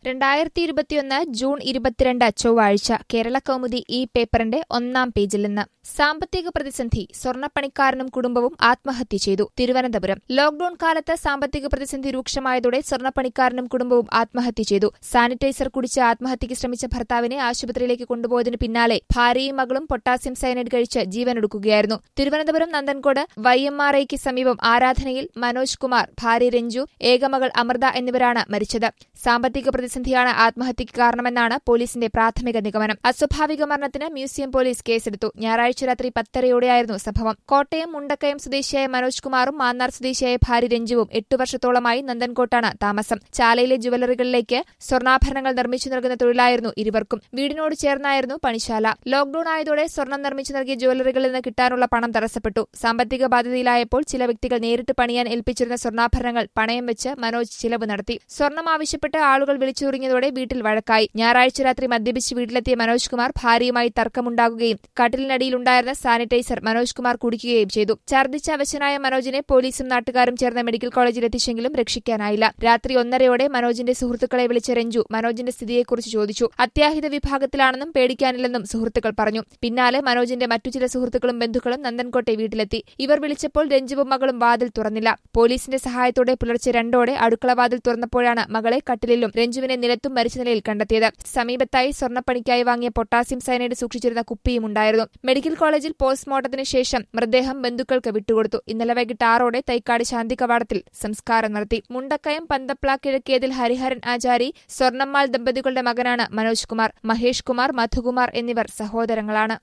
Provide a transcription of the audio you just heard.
രണ്ടായിരത്തി ഇരുപത്തിയൊന്ന് ജൂൺ ഇരുപത്തിരണ്ട് ചൊവ്വാഴ്ച കേരള കൗമുദി ഈ പേപ്പറിന്റെ ഒന്നാം പേജിൽ നിന്ന് സാമ്പത്തിക പ്രതിസന്ധി സ്വർണ്ണപ്പണിക്കാരനും കുടുംബവും ആത്മഹത്യ ചെയ്തു തിരുവനന്തപുരം ലോക്ഡൌൺ കാലത്ത് സാമ്പത്തിക പ്രതിസന്ധി രൂക്ഷമായതോടെ സ്വർണ്ണപ്പണിക്കാരനും കുടുംബവും ആത്മഹത്യ ചെയ്തു സാനിറ്റൈസർ കുടിച്ച് ആത്മഹത്യയ്ക്ക് ശ്രമിച്ച ഭർത്താവിനെ ആശുപത്രിയിലേക്ക് കൊണ്ടുപോയതിനു പിന്നാലെ ഭാര്യയും മകളും പൊട്ടാസ്യം സയനൈഡ് കഴിച്ച് ജീവനൊടുക്കുകയായിരുന്നു Thiruvananthapuram Nandancode Y M R ഐക്ക് സമീപം ആരാധനയിൽ മനോജ് കുമാർ ഭാര്യ രഞ്ജു ഏകമകൾ അമൃത എന്നിവരാണ് മരിച്ചത് സാമ്പത്തിക പ്രതിസന്ധിയാണ് ആത്മഹത്യയ്ക്ക് കാരണമെന്നാണ് പോലീസിന്റെ പ്രാഥമിക നിഗമനം അസ്വാഭാവിക മരണത്തിന് മ്യൂസിയം പോലീസ് കേസെടുത്തു ഞായറാഴ്ച രാത്രി പത്തരയോടെയായിരുന്നു സംഭവം കോട്ടയം മുണ്ടക്കയം സ്വദേശിയായ മനോജ് കുമാറും മാന്നാർ സ്വദേശിയായ ഭാര്യ രഞ്ജുവും എട്ടു വർഷത്തോളമായി നന്ദൻകോട്ടാണ് താമസം ചാലയിലെ ജുവലറികളിലേക്ക് സ്വർണ്ണാഭരണങ്ങൾ നിർമ്മിച്ചു നൽകുന്ന തൊഴിലായിരുന്നു ഇരുവർക്കും വീടിനോട് ചേർന്നായിരുന്നു പണിശാല ലോക്ഡൌൺ ആയതോടെ സ്വർണം നിർമ്മിച്ചു നൽകിയ ജുവലറികളിൽ നിന്ന് കിട്ടാനുള്ള പണം തടസ്സപ്പെട്ടു സാമ്പത്തിക ബാധ്യതയിലായപ്പോൾ ചില വ്യക്തികൾ നേരിട്ട് പണിയാൻ ഏൽപ്പിച്ചിരുന്ന സ്വർണ്ണാഭരണങ്ങൾ പണയം വെച്ച് മനോജ് ചിലവ് നടത്തി സ്വർണം ആവശ്യപ്പെട്ട് ആളുകൾ വിളിച്ചുതുടങ്ങിയതോടെ വീട്ടിൽ വഴക്കായി ഞായറാഴ്ച രാത്രി മദ്യപിച്ച് വീട്ടിലെത്തിയ മനോജ് കുമാർ ഭാര്യയുമായി തർക്കമുണ്ടാകുകയും കട്ടിലിനടിയിലുണ്ടായിരുന്ന സാനിറ്റൈസർ മനോജ് കുമാർ കുടിക്കുകയും ചെയ്തു ഛർദ്ദിച്ച അവശനായ മനോജിനെ പോലീസും നാട്ടുകാരും ചേർന്ന് മെഡിക്കൽ കോളേജിൽ എത്തിച്ചെങ്കിലും രക്ഷിക്കാനായില്ല രാത്രി ഒന്നരയോടെ മനോജിന്റെ സുഹൃത്തുക്കളെ വിളിച്ച രഞ്ജു മനോജിന്റെ സ്ഥിതിയെക്കുറിച്ച് ചോദിച്ചു അത്യാഹിത വിഭാഗത്തിലാണെന്നും പേടിക്കാനില്ലെന്നും സുഹൃത്തുക്കൾ പറഞ്ഞു പിന്നാലെ മനോജിന്റെ മറ്റു ചില സുഹൃത്തുക്കളും ബന്ധുക്കളും നന്ദൻകോട്ടെ വീട്ടിലെത്തി ഇവർ വിളിച്ചപ്പോൾ രഞ്ജുവും മകളും വാതിൽ തുറന്നില്ല പോലീസിന്റെ സഹായത്തോടെ പുലർച്ചെ രണ്ടോടെ അടുക്കള വാതിൽ തുറന്നപ്പോഴാണ് മകളെ കട്ടിലിലും രഞ്ജുവിനെ നിലത്തും മരിച്ച നിലയിൽ കണ്ടെത്തിയത് സമീപത്തായി സ്വർണ്ണപ്പണിക്കായി വാങ്ങിയ പൊട്ടാസ്യം സയനൈഡ് സൂക്ഷിച്ചിരുന്ന കുപ്പിയും ഉണ്ടായിരുന്നു മെഡിക്കൽ കോളേജിൽ പോസ്റ്റ്മോർട്ടത്തിന് ശേഷം മൃതദേഹം ബന്ധുക്കൾക്ക് വിട്ടുകൊടുത്തു ഇന്നലെ വൈകിട്ട് ആറോടെ തൈക്കാട് ശാന്തി കവാടത്തിൽ സംസ്കാരം നടത്തി മുണ്ടക്കയം പന്തപ്ല കിഴക്കേതിൽ ഹരിഹരൻ ആചാരി സ്വർണ്ണമ്മാൾ ദമ്പതികളുടെ മകനാണ് മനോജ് കുമാർ മഹേഷ് കുമാർ മധുകുമാർ എന്നിവർ സഹോദരങ്ങളാണ്